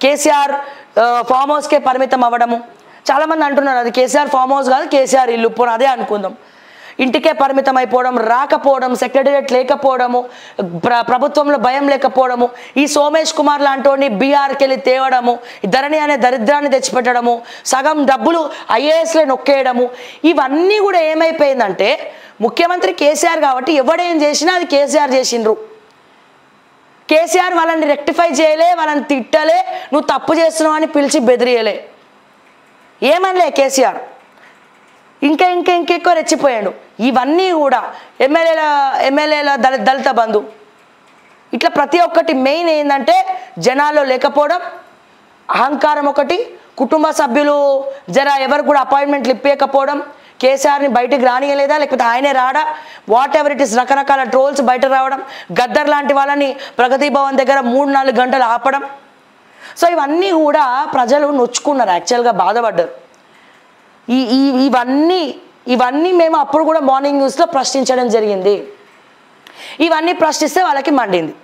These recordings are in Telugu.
కేసీఆర్ ఆ, ఫామ్ హౌస్కే పరిమితం అవ్వడము చాలామంది అంటున్నారు అది కేసీఆర్ ఫామ్ హౌస్ కాదు కేసీఆర్ ఇల్లు పోనీ అదే అనుకుందాం ఇంటికే పరిమితం అయిపోవడం రాకపోవడం సెక్రటరియట్ లేకపోవడము ప్ర ప్రభుత్వంలో భయం లేకపోవడము ఈ సోమేష్ కుమార్ లాంటి బీఆర్కి వెళ్ళి తేవడము ఈ ధరణి అనే దరిద్రాన్ని తెచ్చిపెట్టడము సగం డబ్బులు ఐఏఎస్లో నొక్కేయడము ఇవన్నీ కూడా ఏమైపోయిందంటే ముఖ్యమంత్రి కేసీఆర్ కాబట్టి ఎవడేం చేసినా అది కేసీఆర్ చేసిండ్రు కేసీఆర్ వాళ్ళని రెక్టిఫై చేయలే వాళ్ళని తిట్టలే నువ్వు తప్పు చేస్తున్నావు అని పిలిచి బెదిరియలే ఏమనలే కేసీఆర్ ఇంకా ఇంకా ఇంకెక్కువ రెచ్చిపోయాడు ఇవన్నీ కూడా ఎమ్మెల్యేల ఎమ్మెల్యేల దళ దళిత బంధు ఇట్లా ప్రతి ఒక్కటి మెయిన్ ఏంటంటే జనాల్లో లేకపోవడం అహంకారం ఒకటి కుటుంబ సభ్యులు జర ఎవరు కూడా అపాయింట్మెంట్లు ఇప్పకపోవడం కేసీఆర్ని బయటికి రానియలేదా లేకపోతే ఆయనే రాడా వాట్ ఎవర్ ఇట్ ఇస్ రకరకాల ట్రోల్స్ బయట రావడం గద్దర్ లాంటి వాళ్ళని ప్రగతి భవన్ దగ్గర మూడు నాలుగు గంటలు ఆపడం సో ఇవన్నీ కూడా ప్రజలు నొచ్చుకున్నారు యాక్చువల్గా బాధపడ్డారు ఈ ఈ ఇవన్నీ ఇవన్నీ మేము అప్పుడు కూడా మార్నింగ్ న్యూస్లో ప్రశ్నించడం జరిగింది ఇవన్నీ ప్రశ్నిస్తే వాళ్ళకి మండింది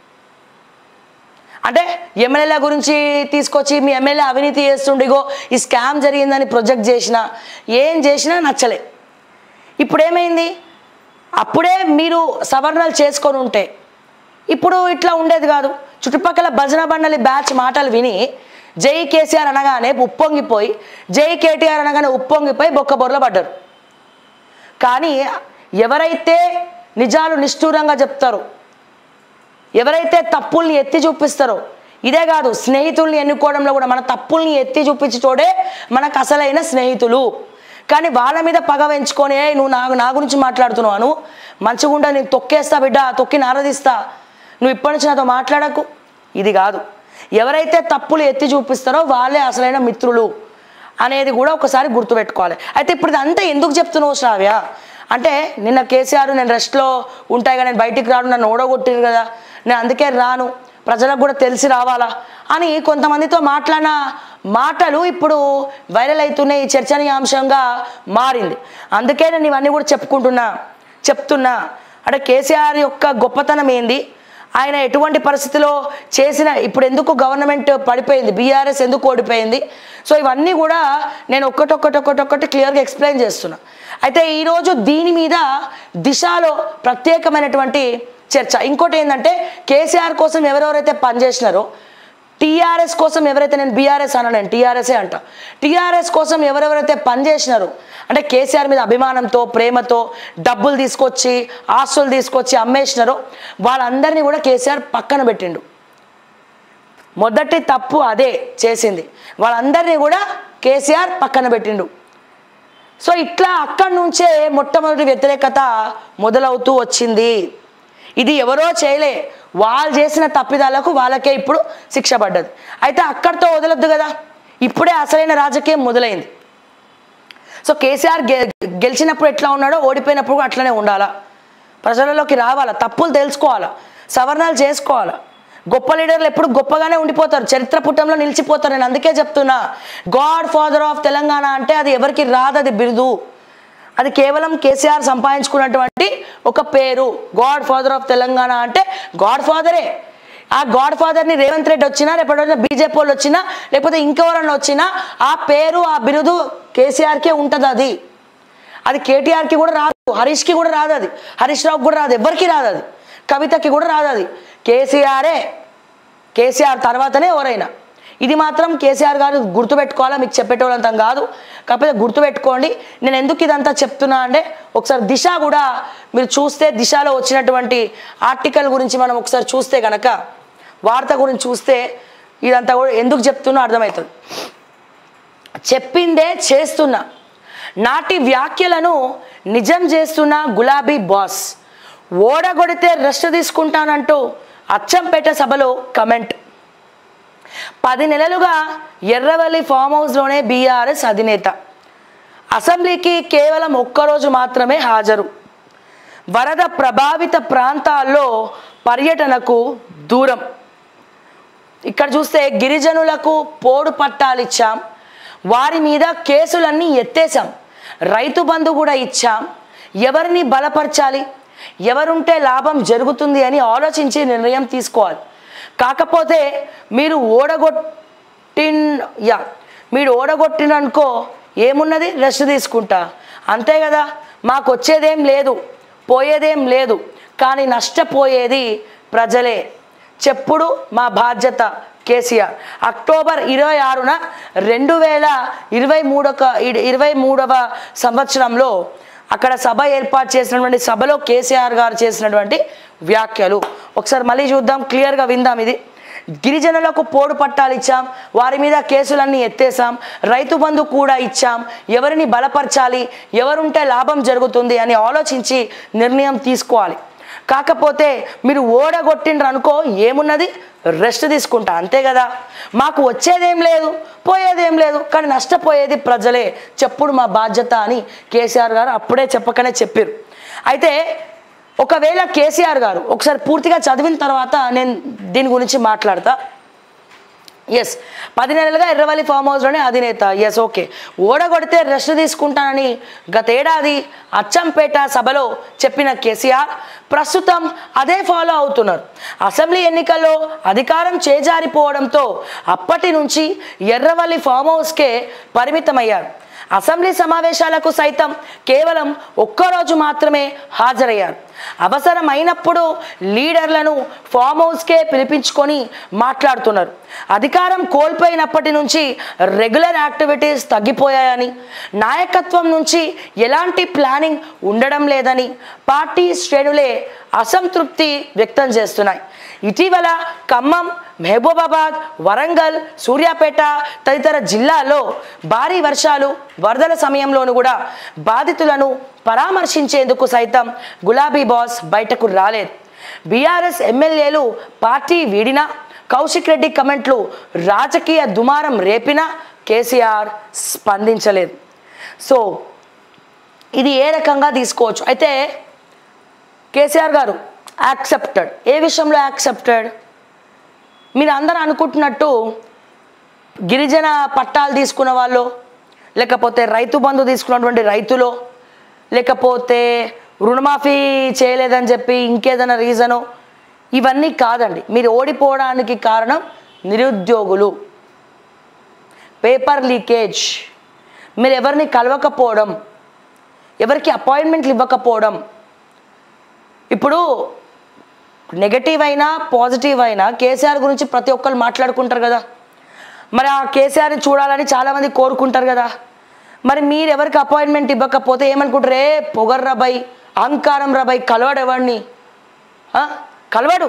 అంటే ఎమ్మెల్యేల గురించి తీసుకొచ్చి మీ ఎమ్మెల్యే అవినీతి చేస్తుండిగో ఈ స్కామ్ జరిగిందని ప్రొజెక్ట్ చేసినా ఏం చేసినా నచ్చలే ఇప్పుడు ఏమైంది అప్పుడే మీరు సవరణలు చేసుకొని ఉంటే ఇప్పుడు ఇట్లా ఉండేది కాదు చుట్టుపక్కల భజన బండలి బ్యాచ్ మాటలు విని జై కేసీఆర్ అనగానే ఉప్పొంగిపోయి జై కేటీఆర్ అనగానే ఉప్పొంగిపోయి బొక్కబొర్రలో పడ్డారు కానీ ఎవరైతే నిజాలు నిష్ఠూరంగా చెప్తారో ఎవరైతే తప్పుల్ని ఎత్తి చూపిస్తారో ఇదే కాదు స్నేహితుల్ని ఎన్నుకోవడంలో కూడా మన తప్పుల్ని ఎత్తి చూపించుతోడే మనకు అసలైన స్నేహితులు కానీ వాళ్ళ మీద పగ పెంచుకొని "ఏయ్, నువ్వు నా నా గురించి మాట్లాడుతున్నావు నువ్వు మంచిగుండా నేను తొక్కేస్తా బిడ్డ తొక్కి నారదిస్తా నువ్వు ఇప్పటి నుంచి నాతో మాట్లాడకు ఇది కాదు ఎవరైతే తప్పులు ఎత్తి చూపిస్తారో వాళ్ళే అసలైన మిత్రులు అనేది కూడా ఒకసారి గుర్తుపెట్టుకోవాలి అయితే ఇప్పుడు ఇదంతా ఎందుకు చెప్తున్నావు శ్రావ్య అంటే నిన్న కేసీఆర్ నేను రెస్ట్లో ఉంటాయి కదా నేను బయటికి రాను నన్ను ఓడగొట్టిరు కదా నేను అందుకే రాను ప్రజలకు కూడా తెలిసి రావాలా అని కొంతమందితో మాట్లాడిన మాటలు ఇప్పుడు వైరల్ అవుతున్నాయి చర్చనీయాంశంగా మారింది అందుకే నేను ఇవన్నీ కూడా చెప్పుకుంటున్నా చెప్తున్నా అంటే కేసీఆర్ యొక్క గొప్పతనం ఏంది ఆయన ఎటువంటి పరిస్థితిలో చేసిన ఇప్పుడు ఎందుకు గవర్నమెంట్ పడిపోయింది బీఆర్ఎస్ ఎందుకు ఓడిపోయింది సో ఇవన్నీ కూడా నేను ఒక్కటొక్కటి ఒక్కటొక్కటి క్లియర్గా ఎక్స్ప్లెయిన్ చేస్తున్నా అయితే ఈరోజు దీని మీద దిశలో ప్రత్యేకమైనటువంటి చర్చ ఇంకోటి ఏంటంటే కేసీఆర్ కోసం ఎవరెవరైతే పనిచేసినారో టీఆర్ఎస్ కోసం ఎవరైతే నేను బీఆర్ఎస్ అన్నా నేను టీఆర్ఎస్ఏ అంట టీఆర్ఎస్ కోసం ఎవరెవరైతే పనిచేసినారో అంటే కేసీఆర్ మీద అభిమానంతో ప్రేమతో డబ్బులు తీసుకొచ్చి ఆస్తులు తీసుకొచ్చి అమ్మేసినారో వాళ్ళందరినీ కూడా కేసీఆర్ పక్కన పెట్టిండు మొదటి తప్పు అదే చేసింది వాళ్ళందరినీ కూడా కేసీఆర్ పక్కన పెట్టిండు సో ఇట్లా అక్కడి నుంచే మొట్టమొదటి వ్యతిరేకత మొదలవుతూ వచ్చింది ఇది ఎవరో చేయలే వాళ్ళు చేసిన తప్పిదాలకు వాళ్ళకే ఇప్పుడు శిక్ష పడ్డది అయితే అక్కడితో వదలొద్దు కదా ఇప్పుడే అసలైన రాజకీయం మొదలైంది సో కేసీఆర్ గె గెలిచినప్పుడు ఎట్లా ఉన్నాడో ఓడిపోయినప్పుడు కూడా అట్లనే ఉండాలా ప్రజలలోకి రావాలా తప్పులు తెలుసుకోవాలా సవరణలు చేసుకోవాలా గొప్ప లీడర్లు ఎప్పుడు గొప్పగానే ఉండిపోతారు చరిత్ర పుటంలో నిలిచిపోతారు నేను అందుకే చెప్తున్నా గాడ్ ఫాదర్ ఆఫ్ తెలంగాణ అంటే అది ఎవరికి రాదు అది బిరుదు అది కేవలం కేసీఆర్ సంపాదించుకున్నటువంటి ఒక పేరు గాడ్ ఫాదర్ ఆఫ్ తెలంగాణ అంటే గాడ్ ఫాదరే ఆ గాడ్ ఫాదర్ని రేవంత్ రెడ్డి వచ్చినా రేపటి బీజేపీ వాళ్ళు వచ్చినా లేకపోతే ఇంకెవరన్నా వచ్చినా ఆ పేరు ఆ బిరుదు కేసీఆర్కే ఉంటుంది అది అది కేటీఆర్కి కూడా రాదు హరీష్కి కూడా రాదు అది హరీష్ రావుకి కూడా రాదు ఎవరికి రాదు అది కవితకి కూడా రాదు అది కేసీఆరే కేసీఆర్ తర్వాతనే ఎవరైనా ఇది మాత్రం కేసీఆర్ గారు గుర్తుపెట్టుకోవాలా మీకు చెప్పేటోళ్ళంతం కాదు కాకపోతే గుర్తుపెట్టుకోండి నేను ఎందుకు ఇదంతా చెప్తున్నా అంటే ఒకసారి దిశ కూడా మీరు చూస్తే దిశలో వచ్చినటువంటి ఆర్టికల్ గురించి మనం ఒకసారి చూస్తే కనుక వార్త గురించి చూస్తే ఇదంతా కూడా ఎందుకు చెప్తున్నా అర్థమవుతుంది చెప్పిందే చేస్తున్నా నాటి వ్యాఖ్యలను నిజం చేస్తున్న గులాబీ బాస్ ఓడగొడితే రెస్ట్ తీసుకుంటానంటూ అచ్చంపేట సభలో కమెంట్ పది నెలలుగా ఎర్రవల్లి ఫామ్ హౌస్లోనే బీఆర్ఎస్ అధినేత అసెంబ్లీకి కేవలం ఒక్కరోజు మాత్రమే హాజరు వరద ప్రభావిత ప్రాంతాల్లో పర్యటనకు దూరం ఇక్కడ చూస్తే గిరిజనులకు పోడు పట్టాలు ఇచ్చాం వారి మీద కేసులన్నీ ఎత్తేసాం రైతు బంధు కూడా ఇచ్చాం ఎవరిని బలపరచాలి ఎవరుంటే లాభం జరుగుతుంది అని ఆలోచించి నిర్ణయం తీసుకోవాలి కాకపోతే మీరు ఓడగొట్ ఓడగొట్టిన్ యా మీరు ఓడగొట్టిననుకో ఏమున్నది రెస్ట్ తీసుకుంటా అంతే కదా మాకు వచ్చేదేం లేదు పోయేదేం లేదు కానీ నష్టపోయేది ప్రజలే చెప్పుడు మా బాధ్యత కేసీఆర్ అక్టోబర్ ఇరవై ఆరున రెండు వేల ఇరవై మూడొక ఇరవై మూడవ సంవత్సరంలో అక్కడ సభ ఏర్పాటు చేసినటువంటి సభలో కేసీఆర్ గారు చేసినటువంటి వ్యాఖ్యలు ఒకసారి మళ్ళీ చూద్దాం క్లియర్గా విందాం ఇది గిరిజనులకు పోడు పట్టాలు ఇచ్చాం వారి మీద కేసులన్నీ ఎత్తేసాం రైతు బంధు కూడా ఇచ్చాం ఎవరిని బలపరచాలి ఎవరుంటే లాభం జరుగుతుంది అని ఆలోచించి నిర్ణయం తీసుకోవాలి కాకపోతే మీరు ఓడగొట్టిండ్రు అనుకో ఏమున్నది రెస్ట్ తీసుకుంటా అంతే కదా మాకు వచ్చేదేం లేదు పోయేదేం లేదు కానీ నష్టపోయేది ప్రజలే చెప్పుడు మా బాధ్యత అని కేసీఆర్ గారు అప్పుడే చెప్పకనే చెప్పారు అయితే ఒకవేళ కేసీఆర్ గారు ఒకసారి పూర్తిగా చదివిన తర్వాత నేను దీని గురించి మాట్లాడతా ఎస్ పది నెలలుగా ఎర్రవల్లి ఫామ్ హౌస్లోనే అధినేత ఎస్ ఓకే ఓడగొడితే రెస్ట్ తీసుకుంటానని గతేడాది అచ్చంపేట సభలో చెప్పిన కేసీఆర్ ప్రస్తుతం అదే ఫాలో అవుతున్నారు అసెంబ్లీ ఎన్నికల్లో అధికారం చేజారిపోవడంతో అప్పటి నుంచి ఎర్రవల్లి ఫామ్ హౌస్కే పరిమితమయ్యారు అసెంబ్లీ సమావేశాలకు సైతం కేవలం ఒక్కరోజు మాత్రమే హాజరయ్యారు అవసరమైనప్పుడు లీడర్లను ఫామ్ హౌస్కే పిలిపించుకొని మాట్లాడుతున్నారు అధికారం కోల్పోయినప్పటి నుంచి రెగ్యులర్ యాక్టివిటీస్ తగ్గిపోయాయని నాయకత్వం నుంచి ఎలాంటి ప్లానింగ్ ఉండడం లేదని పార్టీ శ్రేణులే అసంతృప్తి వ్యక్తం చేస్తున్నాయి ఇటీవల ఖమ్మం మహబూబాబాద్ వరంగల్ సూర్యాపేట తదితర జిల్లాల్లో భారీ వర్షాలు వరదల సమయంలోనూ కూడా బాధితులను పరామర్శించేందుకు సైతం గులాబీ బాస్ బయటకు రాలేదు బీఆర్ఎస్ ఎమ్మెల్యేలు పార్టీ వీడినా కౌశిక్ రెడ్డి కమెంట్లు రాజకీయ దుమారం రేపినా కేసీఆర్ స్పందించలేదు సో ఇది ఏ రకంగా తీసుకోవచ్చు అయితే కేసీఆర్ గారు యాక్సెప్టెడ్ ఏ విషయంలో యాక్సెప్టెడ్ మీరు అందరూ అనుకుంటున్నట్టు గిరిజన పట్టాలు తీసుకున్న వాళ్ళు లేకపోతే రైతు బంధు తీసుకున్నటువంటి రైతులు లేకపోతే రుణమాఫీ చేయలేదని చెప్పి ఇంకేదైనా రీజను ఇవన్నీ కాదండి మీరు ఓడిపోవడానికి కారణం నిరుద్యోగులు పేపర్ లీకేజ్ మీరు ఎవరిని కలవకపోవడం ఎవరికి అపాయింట్మెంట్లు ఇవ్వకపోవడం ఇప్పుడు నెగటివ్ అయినా పాజిటివ్ అయినా కేసీఆర్ గురించి ప్రతి ఒక్కరు మాట్లాడుకుంటారు కదా మరి ఆ కేసీఆర్ని చూడాలని చాలామంది కోరుకుంటారు కదా మరి మీరు ఎవరికి అపాయింట్మెంట్ ఇవ్వకపోతే ఏమనుకుంటారు ఏ పొగర్ రబాయ్ అహంకారం రబాయ్ కలవాడు ఎవడిని ఆ? కలవాడు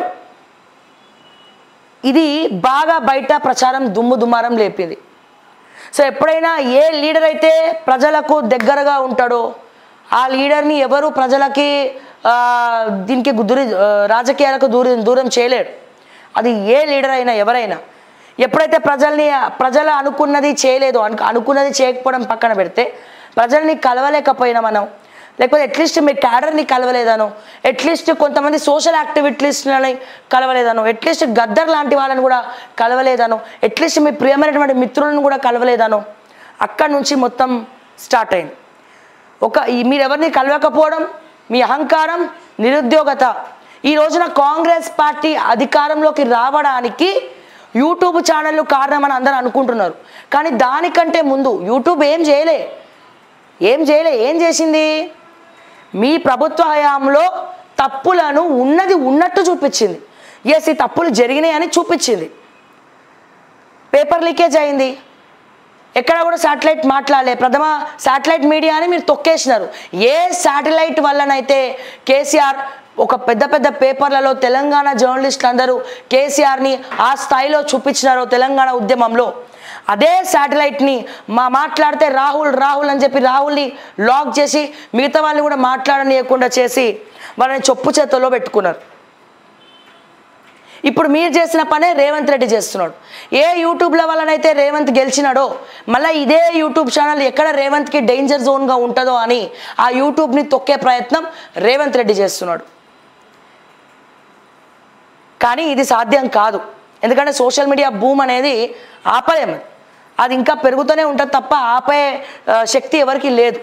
ఇది బాగా బయట ప్రచారం దుమ్ము దుమారం లేపింది సో ఎప్పుడైనా ఏ లీడర్ అయితే ప్రజలకు దగ్గరగా ఉంటాడో ఆ లీడర్ని ఎవరు ప్రజలకి ఆ, దీనికి దూరి ఆ, రాజకీయాలకు దూరం దూరం చేయలేడు అది ఏ లీడర్ అయినా ఎవరైనా ఎప్పుడైతే ప్రజల్ని ప్రజల అనుకున్నది చేయలేదు అను అనుకున్నది చేయకపోవడం పక్కన పెడితే ప్రజల్ని కలవలేకపోయినా మనం లేకపోతే అట్లీస్ట్ మీ క్యాడర్ని కలవలేదను అట్లీస్ట్ కొంతమంది సోషల్ యాక్టివిటీస్ని కలవలేదను అట్లీస్ట్ గద్దర్ లాంటి వాళ్ళని కూడా కలవలేదను అట్లీస్ట్ మీ ప్రియమైనటువంటి మిత్రులను కూడా కలవలేదను అక్కడి నుంచి మొత్తం స్టార్ట్ అయింది ఒక ఈ- మీరు ఎవరిని కలవకపోవడం మీ అహంకారం నిరుద్యోగత ఈ రోజున కాంగ్రెస్ పార్టీ అధికారంలోకి రావడానికి యూట్యూబ్ ఛానళ్ళు కారణమని అందరూ అనుకుంటున్నారు కానీ దానికంటే ముందు యూట్యూబ్ ఏం చేయలే ఏం చేయలే ఏం చేసింది మీ ప్రభుత్వ హయాంలో తప్పులను ఉన్నది ఉన్నట్టు చూపించింది ఎస్ ఈ తప్పులు జరిగినాయి అని చూపించింది పేపర్ లీకేజ్ అయింది ఎక్కడ కూడా శాటిలైట్ మాట్లాడలే ప్రథమ శాటిలైట్ మీడియా అని మీరు తొక్కేసినారు ఏ శాటిలైట్ వల్లనైతే కేసీఆర్ ఒక పెద్ద పెద్ద పేపర్లలో తెలంగాణ జర్నలిస్టులు అందరూ కేసీఆర్ని ఆ స్థాయిలో చూపించినారో తెలంగాణ ఉద్యమంలో అదే శాటిలైట్ని మా మాట్లాడితే రాహుల్ రాహుల్ అని చెప్పి రాహుల్ని లాక్ చేసి మిగతా వాళ్ళని కూడా మాట్లాడనీయకుండా చేసి వాళ్ళని చొప్పు చేతుల్లో పెట్టుకున్నారు ఇప్పుడు మీరు చేసిన పనే రేవంత్ రెడ్డి చేస్తున్నాడు ఏ యూట్యూబ్ల వల్లనైతే రేవంత్ గెలిచినాడో మళ్ళీ ఇదే యూట్యూబ్ ఛానల్ ఎక్కడ రేవంత్కి డేంజర్ జోన్గా ఉంటుందో అని ఆ యూట్యూబ్ని తొక్కే ప్రయత్నం రేవంత్ రెడ్డి చేస్తున్నాడు కానీ ఇది సాధ్యం కాదు ఎందుకంటే సోషల్ మీడియా భూమ్ అనేది ఆపలేము అది ఇంకా పెరుగుతూనే ఉంటుంది తప్ప ఆపే ఆ, శక్తి ఎవరికి లేదు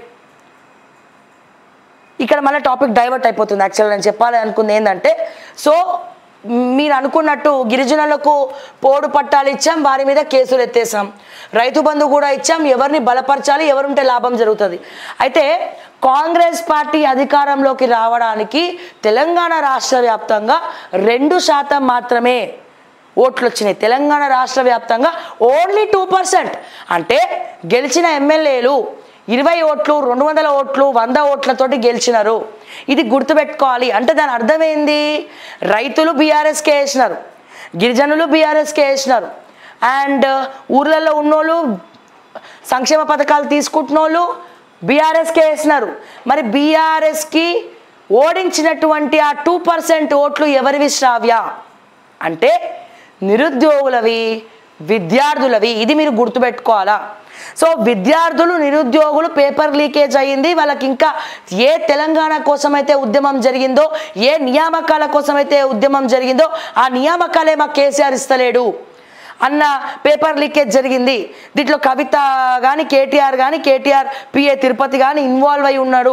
ఇక్కడ మళ్ళీ టాపిక్ డైవర్ట్ అయిపోతుంది యాక్చువల్గా నేను చెప్పాలి అనుకుంది ఏంటంటే సో మీరు అనుకున్నట్టు గిరిజనులకు పోడు పట్టాలు ఇచ్చాం వారి మీద కేసులు ఎత్తేసాం రైతు బంధు కూడా ఇచ్చాం ఎవరిని బలపరచాలి ఎవరుంటే లాభం జరుగుతుంది అయితే కాంగ్రెస్ పార్టీ అధికారంలోకి రావడానికి తెలంగాణ రాష్ట్ర వ్యాప్తంగా రెండు శాతం మాత్రమే ఓట్లు వచ్చినాయి తెలంగాణ రాష్ట్ర వ్యాప్తంగా ఓన్లీ టూ పర్సెంట్ అంటే గెలిచిన ఎమ్మెల్యేలు ఇరవై ఓట్లు రెండు వందల ఓట్లు వంద ఓట్లతోటి గెలిచినారు ఇది గుర్తుపెట్టుకోవాలి అంటే దాని అర్థం ఏంది రైతులు బీఆర్ఎస్కే వేసినారు గిరిజనులు బీఆర్ఎస్కే వేసినారు అండ్ ఊర్లలో ఉన్నోళ్ళు సంక్షేమ పథకాలు తీసుకుంటున్న వాళ్ళు బీఆర్ఎస్కే వేసినారు మరి బీఆర్ఎస్కి ఓడించినటువంటి ఆ టూ పర్సెంట్ ఓట్లు ఎవరివి శ్రావ్య అంటే నిరుద్యోగులవి విద్యార్థులవి ఇది మీరు గుర్తుపెట్టుకోవాలా సో విద్యార్థులు నిరుద్యోగులు పేపర్ లీకేజ్ అయ్యింది వాళ్ళకి ఇంకా ఏ తెలంగాణ కోసం అయితే ఉద్యమం జరిగిందో ఏ నియామకాల కోసం అయితే ఉద్యమం జరిగిందో ఆ నియామకాలే మా కేసీఆర్ ఇస్తలేడు అన్న పేపర్ లీకేజ్ జరిగింది దీంట్లో కవిత కానీ కేటీఆర్ కానీ కేటీఆర్ పిఏ తిరుపతి కానీ ఇన్వాల్వ్ అయి ఉన్నాడు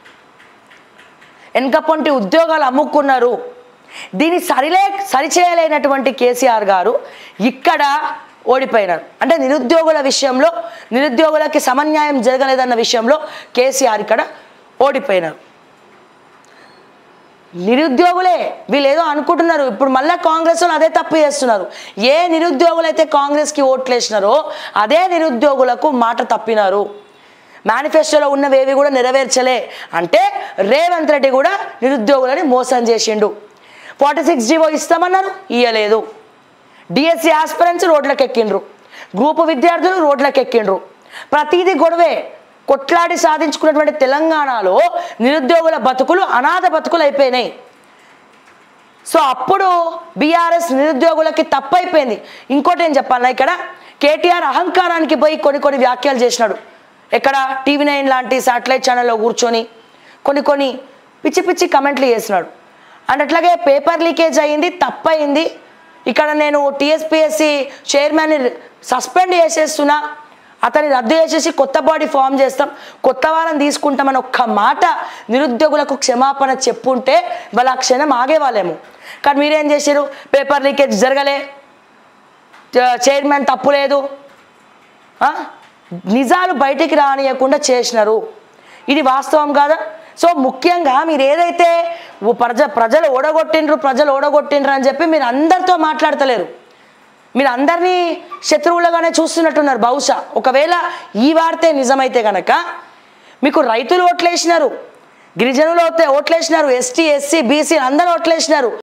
వెనకపొంటి ఉద్యోగాలు అమ్ముకున్నారు దీన్ని సరిలే సరిచేయలేనటువంటి కేసీఆర్ గారు ఇక్కడ ఓడిపోయినారు అంటే నిరుద్యోగుల విషయంలో నిరుద్యోగులకి సమన్యాయం జరగలేదన్న విషయంలో కేసీఆర్ ఇక్కడ ఓడిపోయినారు నిరుద్యోగులే వీళ్ళు ఏదో అనుకుంటున్నారు ఇప్పుడు మళ్ళీ కాంగ్రెస్ వాళ్ళు అదే తప్పు చేస్తున్నారు ఏ నిరుద్యోగులు అయితే కాంగ్రెస్కి ఓట్లు వేసినారో అదే నిరుద్యోగులకు మాట తప్పినారు మేనిఫెస్టోలో ఉన్నవేవి కూడా నెరవేర్చలే అంటే రేవంత్ రెడ్డి కూడా నిరుద్యోగులని మోసం చేసిండు ఫార్టీ సిక్స్ జీవో ఇస్తామన్నారు ఇయ్యలేదు డిఎస్సి ఆస్పిరెంట్స్ రోడ్లకు ఎక్కిండ్రు గ్రూపు విద్యార్థులు రోడ్లకు ఎక్కిండ్రు ప్రతిదీ గొడవే కొట్లాడి సాధించుకున్నటువంటి తెలంగాణలో నిరుద్యోగుల బతుకులు అనాథ బతుకులు అయిపోయినాయి సో అప్పుడు బీఆర్ఎస్ నిరుద్యోగులకి తప్పైపోయింది ఇంకోటి ఏం చెప్పాలన్నా ఇక్కడ కేటీఆర్ అహంకారానికి పోయి కొన్ని కొన్ని వ్యాఖ్యలు చేసినాడు ఎక్కడ టీవీ నైన్ లాంటి శాటిలైట్ ఛానల్లో కూర్చొని కొన్ని కొన్ని పిచ్చి పిచ్చి కమెంట్లు చేసినాడు అండ్ అట్లాగే పేపర్ లీకేజ్ అయ్యింది తప్పయింది ఇక్కడ నేను టీఎస్పిఎస్సి చైర్మన్ని సస్పెండ్ చేసేస్తున్నా అతన్ని రద్దు చేసేసి కొత్త బాడీ ఫామ్ చేస్తాం కొత్త వాళ్ళని తీసుకుంటామని ఒక్క మాట నిరుద్యోగులకు క్షమాపణ చెప్పుంటే వాళ్ళ ఆ క్షణం ఆగేవాళ్ళేమో కానీ మీరేం చేశారు పేపర్ లీకేజ్ జరగలే చ- చైర్మన్ తప్పు లేదు ఆ? నిజాలు బయటికి రానియకుండా చేసినారు ఇది వాస్తవం కాదా సో ముఖ్యంగా మీరు ఏదైతే ఓ ప్రజ ప్రజలు ఓడగొట్టిండ్రు ప్రజలు ఓడగొట్టిండ్రు అని చెప్పి మీరు అందరితో మాట్లాడతలేరు మీరు అందరినీ శత్రువులుగానే చూస్తున్నట్టున్నారు బహుశా ఒకవేళ ఈ వార్తే నిజమైతే గనక మీకు రైతులు ఓట్లేసినారు గిరిజనులు ఓట్లేసినారు ఎస్టీ ఎస్సీ బీసీ అందరూ ఓట్లేసినారు